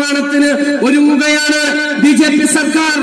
നിർമ്മാണത്തിന് ഒരുങ്ങുകയാണ് B J P സർക്കാർ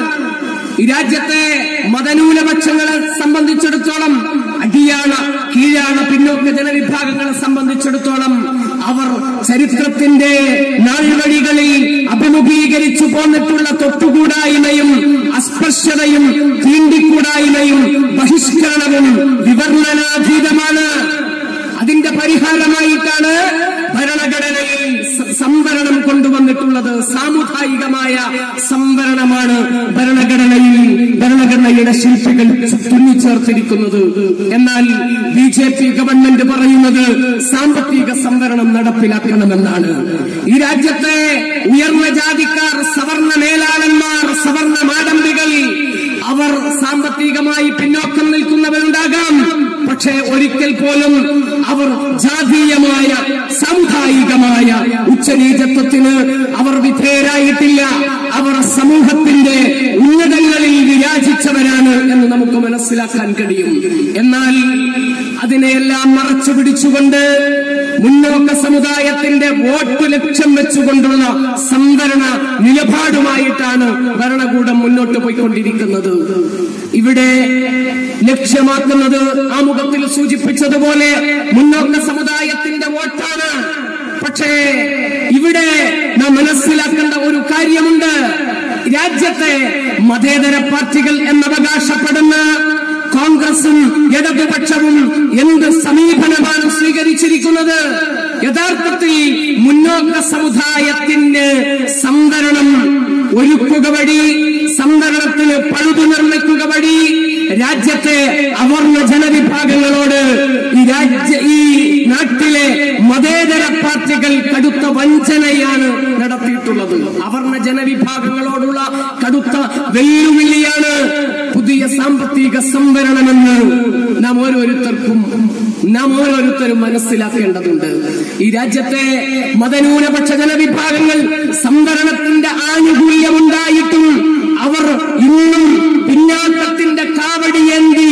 ഈ രാജ്യത്തെ മതന്യൂനപക്ഷങ്ങളെ സംബന്ധിച്ചിടത്തോളം അടിയാള കീഴാള പിന്നോക്ക ജനവിഭാഗങ്ങളെ സംബന്ധിച്ചിടത്തോളം അവർ ചരിത്രത്തിന്റെ നാൾവഴികളിൽ അഭിമുഖീകരിച്ചു പോന്നിട്ടുള്ള തൊട്ടുകൂടായ്മയും അസ്പർശതയും തീണ്ടിക്കൂടായ്മയും ബഹിഷ്കരണവും വിവർണനാതീതമാണ് അതിന്റെ പരിഹാരമായിട്ടാണ് ഭരണഘടനയിൽ സ- സംവരണം കൊണ്ടുവന്നിട്ടുള്ളത് സാമുദായികമായ സംവരണമാണ് ഭരണഘടനയിൽ ഭരണഘടനയുടെ ശില്പികൾ തുന്നിച്ചേർത്തിരിക്കുന്നത് എന്നാൽ ബി ജെ പി ഗവൺമെന്റ് പറയുന്നത് സാമ്പത്തിക സംവരണം നടപ്പിലാക്കണമെന്നാണ് ഈ രാജ്യത്തെ ഉയർന്ന ജാതിക്കാർ സവർണ മേലാളന്മാർ സവർണ മാടമ്പികൾ അവർ സാമ്പത്തികമായി പിന്നോക്കം നിൽക്കുന്നവരുണ്ടാകാം പക്ഷേ ഒരിക്കൽ പോലും അവർ ജാതീയമായ സാമുദായികമായ ഉച്ചനീചത്വത്തിന് അവർ വിധേയരായിട്ടില്ല അവർ സമൂഹത്തിന്റെ ഉന്നതങ്ങളിൽ വിരാജിച്ചവരാണ് എന്ന് നമുക്ക് മനസ്സിലാക്കാൻ കഴിയും എന്നാൽ അതിനെയെല്ലാം മറച്ചു പിടിച്ചുകൊണ്ട് മുന്നോക്ക സമുദായത്തിന്റെ വോട്ട് ലക്ഷ്യം വെച്ചുകൊണ്ടുള്ള സംവരണ നിലപാടുമായിട്ടാണ് ഭരണകൂടം മുന്നോട്ട് പോയിക്കൊണ്ടിരിക്കുന്നത് ഇവിടെ ലക്ഷ്യമാക്കുന്നത് ആമുഖത്തിൽ സൂചിപ്പിച്ചതുപോലെ മുന്നോക്ക സമുദായത്തിന്റെ വോട്ടാണ് പക്ഷേ ഇവിടെ നാം മനസ്സിലാക്കേണ്ട ഒരു കാര്യമുണ്ട് രാജ്യത്തെ മതേതര പാർട്ടികൾ എന്നവകാശപ്പെടുന്ന കോൺഗ്രസും ഇടതുപക്ഷവും എന്ത് സമീപനമാണ് സ്വീകരിച്ചിരിക്കുന്നത് യഥാർത്ഥത്തിൽ മുന്നോക്ക സമുദായത്തിന് സംവരണം ഒരുക്കുക വഴി സംവരണത്തിന് പഴുതു നിർമ്മിക്കുക വഴി രാജ്യത്തെ അവർണ ജനവിഭാഗങ്ങളോട് ഈ രാജ്യ ഈ നാട്ടിലെ മതേതര പാർട്ടികൾ കടുത്ത വഞ്ചനയാണ് നടത്തിയിട്ടുള്ളത് അവർണ ജനവിഭാഗങ്ങളോടുള്ള കടുത്ത വെല്ലുവിളിയാണ് പുതിയ സാമ്പത്തിക സംവരണമെന്ന് നാം ഓരോരുത്തർക്കും നാം ഓരോരുത്തരും മനസ്സിലാക്കേണ്ടതുണ്ട് ഈ രാജ്യത്തെ മതന്യൂനപക്ഷ ജനവിഭാഗങ്ങൾ സംവരണത്തിന്റെ ആനുകൂല്യമുണ്ടായിട്ടും അവർ ഇന്നും പിന്നാക്കത്തിന്റെ കാവടിയേന്തി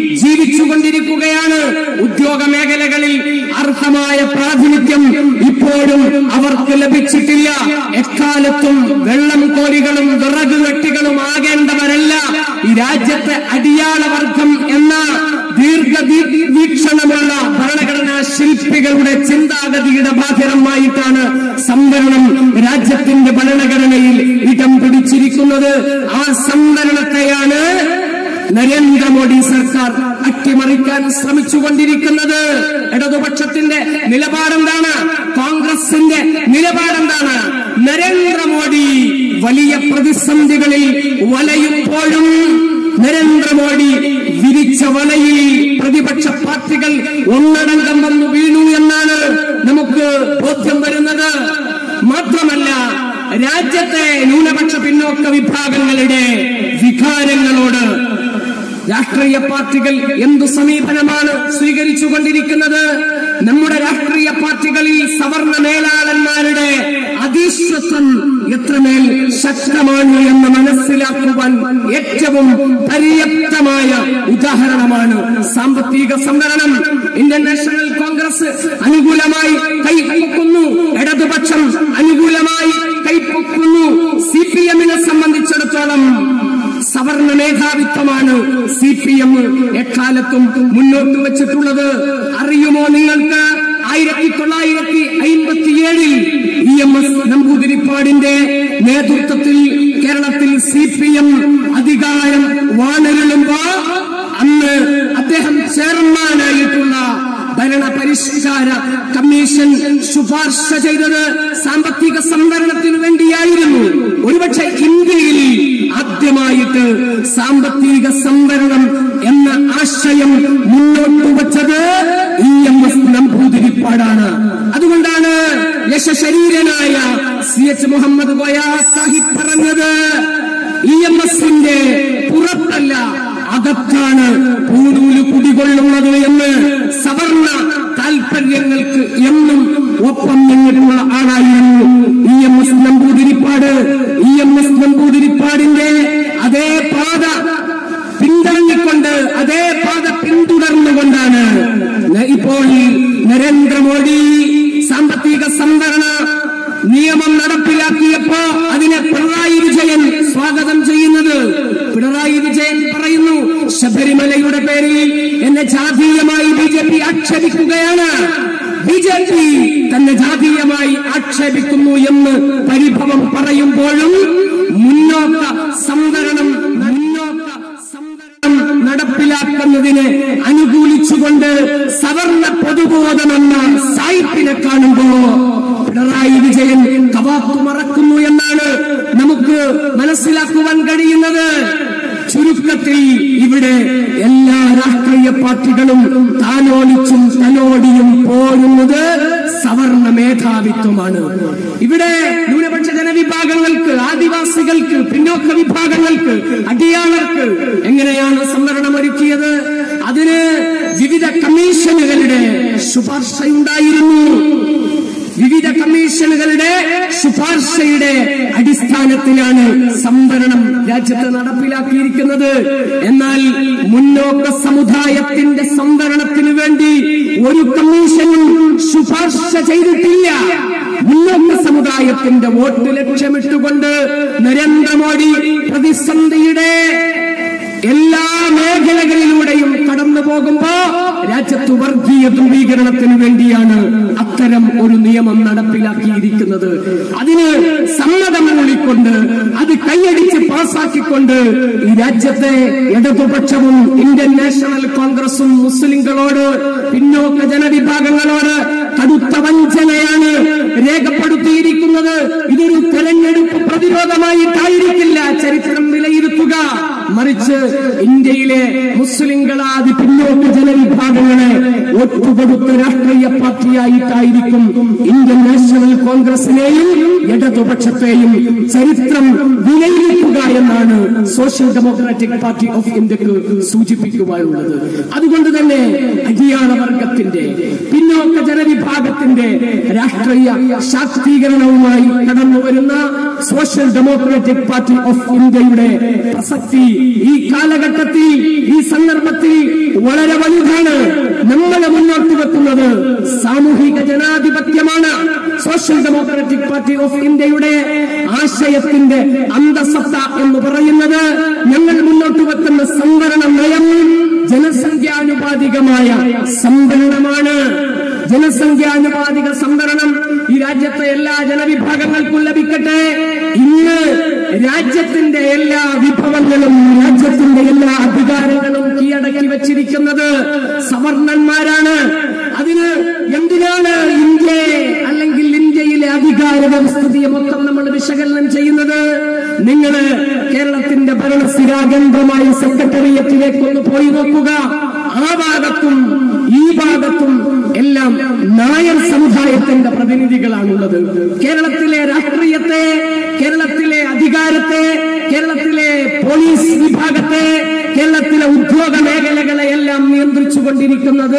ജീവിച്ചുകൊണ്ടിരിക്കുകയാണ് ഉദ്യോഗ മേഖലകളിൽ അർഹമായ പ്രാതിനിധ്യം ഇപ്പോഴും അവർക്ക് ലഭിച്ചിട്ടില്ല എക്കാലത്തും വെള്ളം കോരികളും വിറക് വെട്ടികളും ആകേണ്ടവരല്ല ഈ രാജ്യത്തെ അടിയാളവർഗം എന്ന ദീർഘവീക്ഷണമുള്ള ഭരണഘടനാ ശില്പികളുടെ ചിന്താഗതിയുടെ ബാധിരമായിട്ടാണ് സംവരണം രാജ്യത്തിന്റെ ഭരണഘടനയിൽ ഇടം പിടിച്ചിരിക്കുന്നത് ആ സംവരണത്തെയാണ് നരേന്ദ്രമോദി സർക്കാർ അട്ടിമറിക്കാൻ ശ്രമിച്ചുകൊണ്ടിരിക്കുന്നത് ഇടതുപക്ഷത്തിന്റെ നിലപാടെന്താണ് കോൺഗ്രസിന്റെ നിലപാടെന്താണ് നരേന്ദ്രമോദി വലിയ പ്രതിസന്ധികളിൽ വലയുമ്പോഴും നരേന്ദ്രമോദി വിരിച്ച വലയിൽ പ്രതിപക്ഷ പാർട്ടികൾ ഒന്നടങ്കം വന്നു വീണു എന്നാണ് നമുക്ക് ബോധ്യം വരുന്നത് മാത്രമല്ല രാജ്യത്തെ ന്യൂനപക്ഷ പിന്നോക്ക വിഭാഗങ്ങളുടെ വികാരങ്ങളോട് രാഷ്ട്രീയ പാർട്ടികൾ എന്തു സമീപനമാണ് സ്വീകരിച്ചുകൊണ്ടിരിക്കുന്നത് നമ്മുടെ രാഷ്ട്രീയ പാർട്ടികളിൽ സവർണ മേലാളന്മാരുടെ അധീശ്വത്വം എത്രമേൽ ശക്തമാണ് എന്ന് മനസ്സിലാക്കുവാൻ ഏറ്റവും പര്യാപ്തമായ ഉദാഹരണമാണ് സാമ്പത്തിക സംവരണം ഇന്ത്യൻ നാഷണൽ കോൺഗ്രസ് അനുകൂലമായി കൈപ്പൊക്കുന്നു ഇടതുപക്ഷം അനുകൂലമായി കൈപ്പൊക്കുന്നു സി പി എമ്മിനെ സംബന്ധിച്ചിടത്തോളം സവർണ മേധാവിത്വമാണ് സി പി എം എക്കാലത്തും മുന്നോട്ട് വെച്ചിട്ടുള്ളത് അറിയുമോ നിങ്ങൾക്ക് ആയിരത്തി തൊള്ളായിരത്തി അയിമ്പത്തിയേഴിൽ ഇ എം എസ് നമ്പൂതിരിപ്പാടിന്റെ നേതൃത്വത്തിൽ കേരളത്തിൽ സി പി എം അധികാരം വാണരുളുമ്പോ അന്ന് അദ്ദേഹം ചെയർമാനായിട്ടുള്ള ഭരണ പരിഷ്കാര കമ്മീഷൻ ശുപാർശ ചെയ്തത് സാമ്പത്തിക സംവരണത്തിനു വേണ്ടിയായിരുന്നു ഒരുപക്ഷെ ഇന്ത്യയിൽ ആദ്യമായിട്ട് സാമ്പത്തിക സംവരണം എന്ന ആശയം മുന്നോട്ട് വച്ചത് ഇ എം എസ് നമ്പൂതിരിപ്പാടാണ് അതുകൊണ്ടാണ് യശശരീരനായ സി എച്ച് മുഹമ്മദ് കോയ സാഹിബ് പറഞ്ഞത് ഇ എം എസിന്റെ പുറത്തല്ല അകത്താണ് പൂനൂല് കുടികൊള്ളുന്നത് എന്ന് സവർണ താൽപര്യങ്ങൾക്ക് എന്നും ഒപ്പം നിന്നിട്ടുള്ള ആളായിരുന്നു E M S Namboodiripad E M S നമ്പൂതിരിപ്പാടിന്റെ അതേ പാത പിന്തള്ളിക്കൊണ്ട് അതേ പാത പിന്തുടർന്നുകൊണ്ടാണ് ന- ഇപ്പോൾ നരേന്ദ്രമോദി സാമ്പത്തിക സംവരണ നിയമം നടപ്പിലാക്കിയപ്പോ ഇതിനെ ജാതീയമായി ബി ജെ പി ആക്ഷേപിക്കുകയാണ് ബി ജെ പി തന്നെ ജാതീയമായി ആക്ഷേപിക്കുന്നു എന്ന് പരിഭവം പറയുമ്പോഴും മുന്നോക്ക സംവരണം മുന്നോക്ക സംവരണം നടപ്പിലാക്കുന്നതിനെ അനുകൂലിച്ചുകൊണ്ട് സവർണ പൊതുബോധമെന്ന സായിപ്പിനെ കാണുമ്പോ പിണറായി വിജയൻ കവാത്തു മറക്കുന്നു എന്നാണ് നമുക്ക് മനസ്സിലാക്കുവാൻ കഴിയുന്നത് ചുരുക്കത്തിൽ ഇവിടെ എല്ലാ രാഷ്ട്രീയ പാർട്ടികളും താലോലിച്ചും തലോടിയും പോരുന്നത് സവർണ മേധാവിത്വമാണ് ഇവിടെ ന്യൂനപക്ഷ ജനവിഭാഗങ്ങൾക്ക് ആദിവാസികൾക്ക് പിന്നോക്ക വിഭാഗങ്ങൾക്ക് അടിയാളർക്ക് എങ്ങനെയാണ് സംവരണം ഒരുക്കിയത് അതിന് വിവിധ കമ്മീഷനുകളുടെ ശുപാർശയുണ്ടായിരുന്നു വിവിധ കമ്മീഷനുകളുടെ ശുപാർശയുടെ അടിസ്ഥാനത്തിലാണ് സംവരണം രാജ്യത്ത് നടപ്പിലാക്കിയിരിക്കുന്നത് എന്നാൽ മുന്നോക്ക സമുദായത്തിന്റെ സംവരണത്തിന് വേണ്ടി ഒരു കമ്മീഷനും ശുപാർശ ചെയ്തിട്ടില്ല മുന്നോക്ക സമുദായത്തിന്റെ വോട്ട് ലക്ഷ്യമിട്ടുകൊണ്ട് നരേന്ദ്രമോദി പ്രതിസന്ധിയുടെ എല്ലാ മേഖലകളിലൂടെയും കടന്നു പോകുമ്പോ രാജ്യത്ത് വർഗീയ ധ്രുവീകരണത്തിന് വേണ്ടിയാണ് അത്തരം ഒരു നിയമം നടപ്പിലാക്കിയിരിക്കുന്നത് അതിന് സമ്മതം മൂളിക്കൊണ്ട് അത് കൈയടിച്ച് പാസാക്കിക്കൊണ്ട് ഈ രാജ്യത്തെ ഇടതുപക്ഷവും ഇന്ത്യൻ നാഷണൽ കോൺഗ്രസും മുസ്ലിങ്ങളോട് പിന്നോക്ക ജനവിഭാഗങ്ങളോട് കടുത്ത വഞ്ചനയാണ് രേഖപ്പെടുത്തിയിരിക്കുന്നത് ഇതൊരു തെരഞ്ഞെടുപ്പ് പ്രതിരോധമായിട്ടായിരിക്കില്ല ചരിത്രം വിലയിരുത്തുക മറിച്ച് ഇന്ത്യയിലെ മുസ്ലിങ്ങളാദി പിന്നോക്ക ജനവിഭാഗങ്ങളെ ഒറ്റുകൊടുത്ത രാഷ്ട്രീയ പാർട്ടിയായിട്ടായിരിക്കും ഇന്ത്യൻ നാഷണൽ കോൺഗ്രസിനെയും ഇടതുപക്ഷത്തെയും ചരിത്രം വിലയിരുത്തുക എന്നാണ് സോഷ്യൽ ഡെമോക്രാറ്റിക് പാർട്ടി ഓഫ് ഇന്ത്യക്ക് സൂചിപ്പിക്കുവാനുള്ളത് അതുകൊണ്ട് തന്നെ അടിയാള വർഗത്തിന്റെ പിന്നോക്ക ജനവിഭാഗത്തിന്റെ രാഷ്ട്രീയ ശാക്തീകരണവുമായി കടന്നു വരുന്ന സോഷ്യൽ ഡെമോക്രാറ്റിക് പാർട്ടി ഓഫ് ഇന്ത്യയുടെ പ്രസക്തി ഈ കാലഘട്ടത്തിൽ ഈ സന്ദർഭത്തിൽ വളരെ വലുതാണ് നമ്മൾ മുന്നോട്ട് വെക്കുന്നത് സാമൂഹിക ജനാധിപത്യമാണ് സോഷ്യൽ ഡെമോക്രാറ്റിക് പാർട്ടി ഓഫ് ഇന്ത്യയുടെ ആശയത്തിന്റെ അന്തസത്ത എന്ന് പറയുന്നത് ഞങ്ങൾ മുന്നോട്ട് വെക്കുന്ന സംവരണ നയം ജനസംഖ്യാനുപാതികമായ സംവരണമാണ് ജനസംഖ്യാനുപാതിക സംവരണം ഈ രാജ്യത്തെ എല്ലാ ജനവിഭാഗങ്ങൾക്കും ലഭിക്കട്ടെ ഇന്ന് രാജ്യത്തിന്റെ എല്ലാ വിഭവങ്ങളും രാജ്യത്തിന്റെ എല്ലാ അധികാരങ്ങളും കീഴടക്കി വെച്ചിരിക്കുന്നത് സവർണന്മാരാണ് അതിന് എന്തിനാണ് ഇന്ത്യയെ അല്ലെങ്കിൽ ഇന്ത്യയിലെ അധികാര വ്യവസ്ഥിതിയെ മൊത്തം നമ്മൾ വിശകലനം ചെയ്യുന്നത് നിങ്ങള് കേരളത്തിന്റെ ഭരണസ്ഥിരാകേന്ദ്രമായ സെക്രട്ടേറിയറ്റിലേക്ക് ഒന്ന് പോയി നോക്കുക ആ ഭാഗത്തും ഈ ഭാഗത്തും എല്ലാം നായർ സമുദായത്തിന്റെ പ്രതിനിധികളാണുള്ളത് കേരളത്തിലെ രാഷ്ട്രീയത്തെ കേരളത്തിലെ അധികാരത്തെ കേരളത്തിലെ പോലീസ് വിഭാഗത്തെ കേരളത്തിലെ ഉദ്യോഗ മേഖലകളെ എല്ലാം നിയന്ത്രിച്ചു കൊണ്ടിരിക്കുന്നത്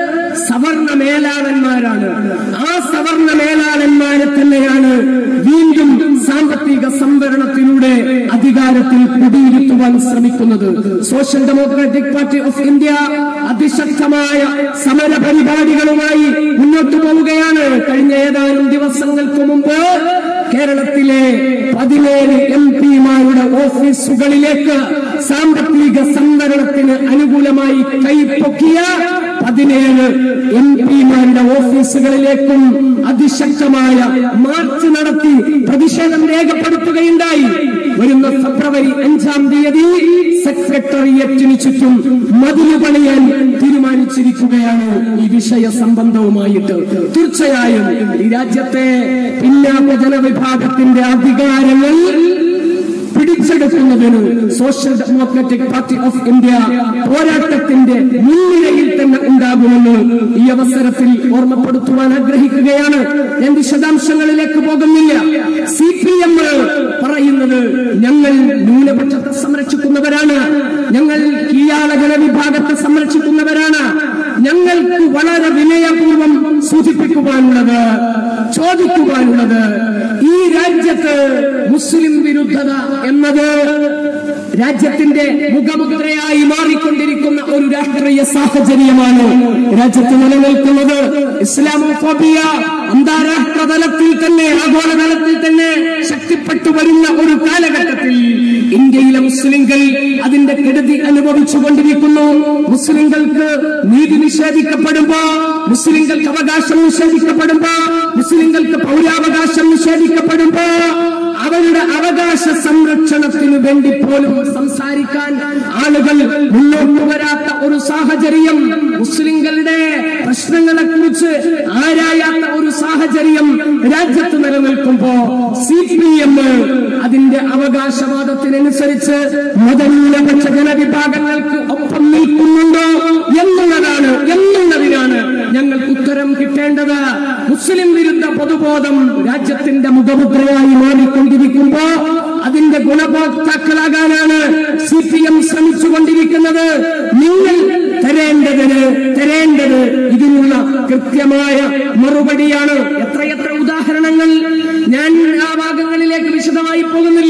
സവർണ മേലാളന്മാരാണ് ആ സവർണ മേലാളന്മാരെ തന്നെയാണ് വീണ്ടും സാമ്പത്തിക സംവരണത്തിലൂടെ അധികാരത്തിൽ കുടിയിരുത്തുവാൻ ശ്രമിക്കുന്നത് social democratic party of India അതിശക്തമായ സമര പരിപാടികളുമായി മുന്നോട്ട് പോവുകയാണ് കഴിഞ്ഞ ഏതാനും ദിവസങ്ങൾക്ക് മുമ്പ് കേരളത്തിലെ പതിനേഴ് എം പിമാരുടെ ഓഫീസുകളിലേക്ക് സാമ്പത്തിക സംവരണത്തിന് അനുകൂലമായി കൈപ്പൊക്കിയ പതിനേഴ് എം പിമാരുടെ ഓഫീസുകളിലേക്കും അതിശക്തമായ മാർച്ച് നടത്തി പ്രതിഷേധം രേഖപ്പെടുത്തുകയുണ്ടായി വരുന്ന ഫെബ്രുവരി അഞ്ചാം തീയതി സെക്രട്ടേറിയറ്റിന് ചുറ്റും മതില് പണിയാൻ തീരുമാനിച്ചിരിക്കുകയാണ് ഈ വിഷയ സംബന്ധവുമായിട്ട് തീർച്ചയായും ഈ രാജ്യത്തെ പിന്നാക്ക ജനവിഭാഗത്തിന്റെ അധികാരങ്ങൾ പിടിച്ചെടുക്കുന്നതിന് social democratic party of India പോരാട്ടത്തിന്റെ മുൻനിരയിൽ തന്നെ ഉണ്ടാകുമെന്ന് ഈ അവസരത്തിൽ ഓർമ്മപ്പെടുത്തുവാൻ ആഗ്രഹിക്കുകയാണ് ഞാൻ വിശദാംശങ്ങളിലേക്ക് പോകുന്നില്ല സി പി എം പറയുന്നത് ഞങ്ങൾ ന്യൂനപക്ഷത്തെ സംരക്ഷിക്കുന്നവരാണ് ഞങ്ങൾ കീയാള ജനവിഭാഗത്തെ സംരക്ഷിക്കുന്നവരാണ് ഞങ്ങൾക്ക് വളരെ വിനയപൂർവം സൂചിപ്പിക്കുവാനുള്ളത് ചോദിക്കുവാനുള്ളത് ഈ രാജ്യത്ത് മുസ്ലിം വിരുദ്ധത എന്നത് രാജ്യത്തിന്റെ മുഖമുദ്രയായി മാറിക്കൊണ്ടിരിക്കുന്ന ഒരു രാഷ്ട്രീയ സാഹചര്യമാണ് രാജ്യത്ത് നിലനിൽക്കുന്നത് ഇസ്ലാമോഫോബിയ അന്താരാഷ്ട്ര തലത്തിൽ തന്നെ ആഗോള തലത്തിൽ തന്നെ ശക്തിപ്പെട്ടു വരുന്ന ഒരു കാലഘട്ടത്തിൽ ഇന്ത്യയിലെ മുസ്ലിങ്ങൾ അതിന്റെ കെടുതി അനുഭവിച്ചു കൊണ്ടിരിക്കുന്നു മുസ്ലിങ്ങൾക്ക് നീതി നിഷേധിക്കപ്പെടുമ്പോ മുസ്ലിങ്ങൾക്ക് അവകാശം നിഷേധിക്കപ്പെടുമ്പോ മുസ്ലിങ്ങൾക്ക് പൗരാവകാശം നിഷേധിക്കപ്പെടുമ്പോ അവരുടെ അവകാശ സംരക്ഷണത്തിനു വേണ്ടി പോലും സംസാരിക്കാൻ ആളുകൾ മുന്നോട്ട് വരാത്ത ഒരു സാഹചര്യം മുസ്ലിങ്ങളുടെ പ്രശ്നങ്ങളെ കുറിച്ച് ആരായാത്ത ഒരു സാഹചര്യം രാജ്യത്ത് നിലനിൽക്കുമ്പോ സി പി എം അതിന്റെ അവകാശവാദത്തിനനുസരിച്ച് മതന്യൂനപക്ഷ ജനവിഭാഗങ്ങൾക്ക് ഒപ്പം നിൽക്കുന്നുണ്ടോ എന്നുള്ളതാണ് എന്നുള്ളതിനാണ് ഞങ്ങൾക്ക് ഉത്തരം കിട്ടേണ്ടത് മുസ്ലിം വിരുദ്ധ പൊതുബോധം രാജ്യത്തിന്റെ മുഖമുദ്രയായി മാറിക്കൊണ്ടിരിക്കുമ്പോ അതിന്റെ ഗുണഭോക്താക്കളാകാനാണ് സി പി എം ശ്രമിച്ചുകൊണ്ടിരിക്കുന്നത് നിങ്ങൾ തരേണ്ടതിന് തരേണ്ടത് ഇതിനുള്ള കൃത്യമായ മറുപടിയാണ് എത്രയെത്ര ഉദാഹരണങ്ങൾ ഞാൻ ആ ഭാഗങ്ങളിലേക്ക് വിശദമായി പോകുന്നില്ല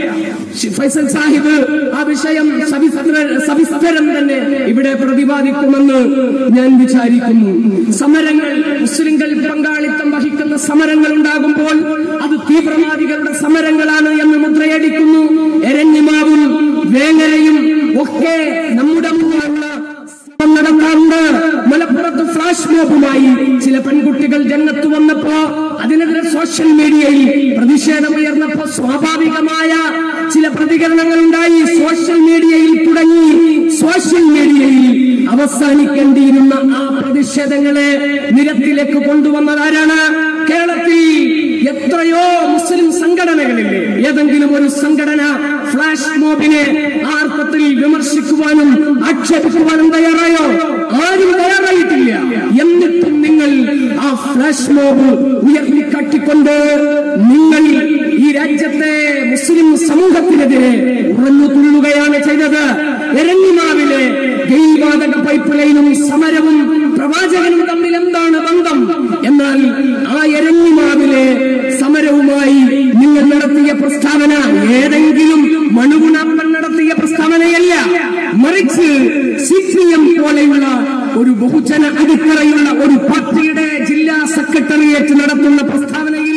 ഷി- ഫൈസൽ സാഹിബ് ആ വിഷയം സവിസ്തര സവിസ്തരം തന്നെ ഇവിടെ പ്രതിപാദിക്കുമെന്ന് ഞാൻ വിചാരിക്കുന്നു സമരങ്ങൾ മുസ്ലിങ്ങൾ പങ്കാളിത്തം വഹിക്കുന്ന സമരങ്ങൾ ഉണ്ടാകുമ്പോൾ അത് തീവ്രവാദികളുടെ സമരങ്ങളാണ് എന്ന് മുദ്രയടിക്കുന്നു എരഞ്ഞിമാവും വേങ്ങരയും ഒക്കെ നമ്മുടെ മുന്നിലുള്ള ശ്രമം നടത്താറുണ്ട് മലപ്പുറത്ത് ഫ്ലാഷ് മോബുമായി ചില പെൺകുട്ടികൾ രംഗത്ത് വന്നപ്പോ അതിനെതിരെ സോഷ്യൽ മീഡിയയിൽ പ്രതിഷേധമുയർന്നപ്പോ സ്വാഭാവികമായ ചില പ്രതികരണങ്ങൾ ഉണ്ടായി സോഷ്യൽ മീഡിയയിൽ തുടങ്ങി സോഷ്യൽ മീഡിയയിൽ അവസാനിക്കേണ്ടിയിരുന്ന ആ പ്രതിഷേധങ്ങളെ നിരത്തിലേക്ക് കൊണ്ടുവന്നതാരാണ് കേരളത്തിൽ എത്രയോ മുസ്ലിം സംഘടനകളില്ലേ ഏതെങ്കിലും ഒരു സംഘടന ഫ്ലാഷ് മോബിനെ ആ അർത്ഥത്തിൽ വിമർശിക്കുവാനും ആക്ഷേപിക്കുവാനും തയ്യാറായോ ആരും തയ്യാറായിട്ടില്ല എന്നിട്ടും നിങ്ങൾ ആ ഫ്ലാഷ് മോബ് ഉയർത്തിക്കാട്ടിക്കൊണ്ട് നിങ്ങൾ ഈ രാജ്യത്തെ മുസ്ലിം സമൂഹത്തിനെതിരെ ഉറഞ്ഞു തുള്ളുകയാണ് ചെയ്തത് എരഞ്ഞിമാവിലെ ഗെയ്വാതക പൈപ്പ് ലൈനും സമരവും പ്രവാചകനും തമ്മിൽ എന്താണ് ബന്ധം എന്നാൽ ആ എരഞ്ഞിമാവിലെ സമരവുമായി നിങ്ങൾ നടത്തിയ പ്രസ്താവന ഏതെങ്കിലും മണുഗുണാപ്പൻ നടത്തിയ പ്രസ്താവനയല്ല മറിച്ച് സി പി എം പോലെയുള്ള ഒരു ബഹുജന അടിത്തറയുള്ള ഒരു പാർട്ടിയുടെ ജില്ലാ സെക്രട്ടേറിയറ്റ് നടത്തുന്ന പ്രസ്താവനയിൽ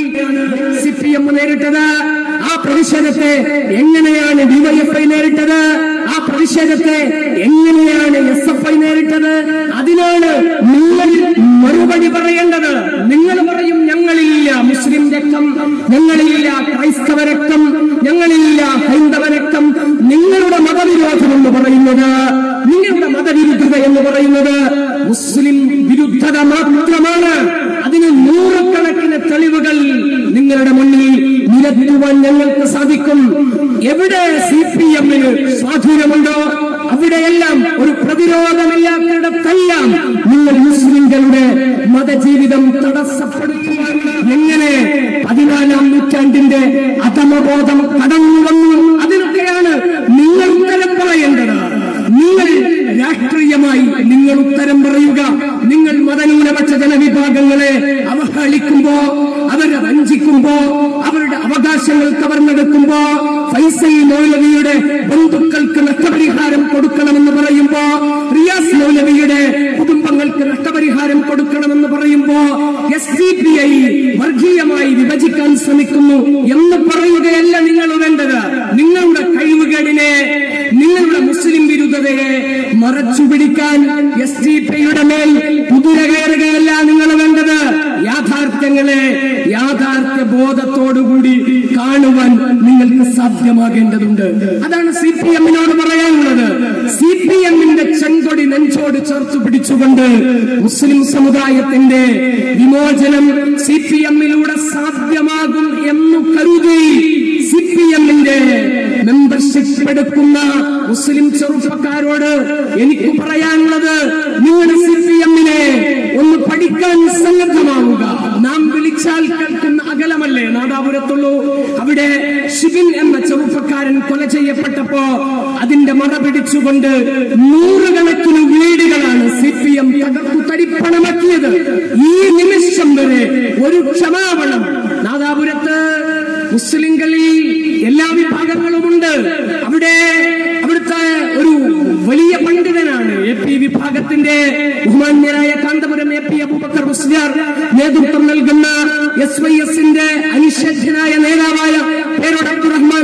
സി പി എം നേരിട്ടത് ആ പ്രതിഷേധത്തെ എങ്ങനെയാണ് ഡിവൈഎഫ്ഐ നേരിട്ടത് ആ പ്രതിഷേധത്തെ എങ്ങനെയാണ് എസ് എഫ് ഐ നേരിട്ടത് അതിനാണ് നിങ്ങൾ മറുപടി പറയേണ്ടത് നിങ്ങൾ പറയും ഞങ്ങളില്ല മുസ്ലിം രക്തം ഞങ്ങളില്ല ക്രൈസ്തവ രക്തം ഞങ്ങളില്ല ഹൈന്ദവ രക്തം നിങ്ങളുടെ മതവിരോധം എന്ന് പറയുന്നത് നിങ്ങളുടെ മതവിരുദ്ധത എന്ന് പറയുന്നത് മുസ്ലിം വിരുദ്ധത മാത്രമാണ് അതിന് നൂറുകണക്കിന് തെളിവുകൾ നിങ്ങളുടെ മുന്നിൽ നിരത്തുവാൻ ഞങ്ങൾക്ക് സാധിക്കും എവിടെ സി പി എമ്മിന് സ്വാധീനമുണ്ടോ അവിടെയെല്ലാം ഒരു പ്രതിരോധമില്ലാത്തിടത്തെല്ലാം നിങ്ങൾ മുസ്ലിങ്ങളുടെ മതജീവിതം തടസ്സപ്പെടുത്തുവാനുള്ള എങ്ങനെ പതിനാലാം നൂറ്റാണ്ടിന്റെ അധമബോധം കടന്നു വന്നു അതിനൊക്കെയാണ് നിങ്ങൾ ഉത്തരം പറയേണ്ടത് നിങ്ങൾ രാഷ്ട്രീയമായി നിങ്ങൾ ഉത്തരം പറയുക നിങ്ങൾ മതന്യൂനപക്ഷ ജനവിഭാഗങ്ങളെ അവഹേളിക്കുമ്പോ അവരെ വഞ്ചിക്കുമ്പോ അവരുടെ അവകാശങ്ങൾ കവർന്നെടുക്കുമ്പോ ഫൈസൽ മൗലവിയുടെ ബന്ധുക്കൾക്ക് നഷ്ടപരിഹാരം കൊടുക്കണമെന്ന് പറയുമ്പോ റിയാസ് മൗലവിയുടെ കുടുംബങ്ങൾക്ക് നഷ്ടപരിഹാരം കൊടുക്കണമെന്ന് പറയുമ്പോ എസ് ഡി പി ഐ വർഗീയമായി വിഭജിക്കാൻ ശ്രമിക്കുന്നു എന്ന് പറയുകയല്ല നിങ്ങൾ വേണ്ടത് നിങ്ങളുടെ കഴിവുകേടിനെ നിങ്ങളുടെ മുസ്ലിം വിരുദ്ധതയെ മറച്ചുപിടിക്കാൻ എസ് ഡി പിയുടെ മേൽ കുതിര കയറുകയല്ല നിങ്ങൾ വേണ്ടത് യാഥാർത്ഥ്യങ്ങളെ യാഥാർത്ഥ്യ ബോധത്തോടുകൂടി കാണുവാൻ നിങ്ങൾക്ക് സാധ്യമാകേണ്ടതുണ്ട് അതാണ് സി പി എമ്മിനോട് പറയാനുള്ളത് സി പി എമ്മിന്റെ ചെങ്കൊടി നെഞ്ചോട് ചേർത്ത് പിടിച്ചുകൊണ്ട് മുസ്ലിം സമുദായത്തിന്റെ വിമോചനം സി പി എമ്മിലൂടെ സാധ്യമാകും എന്നു കരുതി സി പി എമ്മിന്റെ മെമ്പർഷിപ്പ് എടുക്കുന്ന മുസ്ലിം ചെറുപ്പക്കാരോട് എനിക്ക് പറയാനുള്ളത് നിങ്ങളുടെ സി പി എമ്മിനെ ഒന്ന് പഠിക്കാൻ സന്നദ്ധമാവുക നാം വിളിച്ചാൽ കേൾക്കുന്ന അകലമല്ലേ നാദാപുരത്തുള്ളൂ അവിടെ ഷിബിൻ എന്ന ചെറുപ്പക്കാരൻ കൊല ചെയ്യപ്പെട്ടപ്പോ അതിന്റെ മറ പിടിച്ചുകൊണ്ട് നൂറുകണക്കിന് വീടുകളാണ് സി പി എം തകർത്തു തരിപ്പണമാക്കിയത് ഈ നിമിഷം വരെ ഒരു ക്ഷമാപണം നാദാപുരത്ത് മുസ്ലിങ്ങളിൽ എല്ലാ വിഭാഗങ്ങളുമുണ്ട് അവിടെ അവിടുത്തെ ഒരു വലിയ പണ്ഡിതനാണ് എ പി വിഭാഗത്തിന്റെ ബഹുമാന്യരായ കാന്തപുരം എ പി അബൂബക്കർ മുസ്ലിയാർ നേതൃത്വം നൽകുന്ന എസ് വൈ എസിന്റെ അനിഷേധ്യനായ നേതാവായ പേരോട് അബ്ദുറഹ്മാൻ സക്ക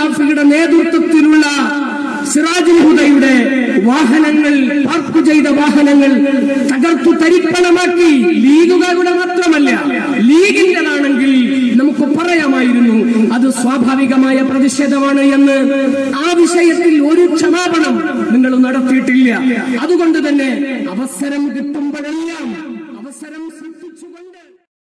ഗദ്ദാഫിയുടെ നേതൃത്വത്തിലുള്ള സിറാജുൽ ഹുദയുടെ വാഹനങ്ങൾ പാർക്ക് ചെയ്ത വാഹനങ്ങൾ തകർത്തു തരിപ്പണമാക്കി ലീഗുകാരുടെ മാത്രമല്ല ലീഗിന്റേതാണെങ്കിൽ നമുക്ക് പറയാമായിരുന്നു അത് സ്വാഭാവികമായ പ്രതിഷേധമാണ് എന്ന് ആ വിഷയത്തിൽ ഒരു ക്ഷമാപണം നിങ്ങൾ നടത്തിയിട്ടില്ല അതുകൊണ്ട് തന്നെ അവസരം കിട്ടുമ്പോഴെല്ലാം അവസരം സൃഷ്ടിച്ചുകൊണ്ട്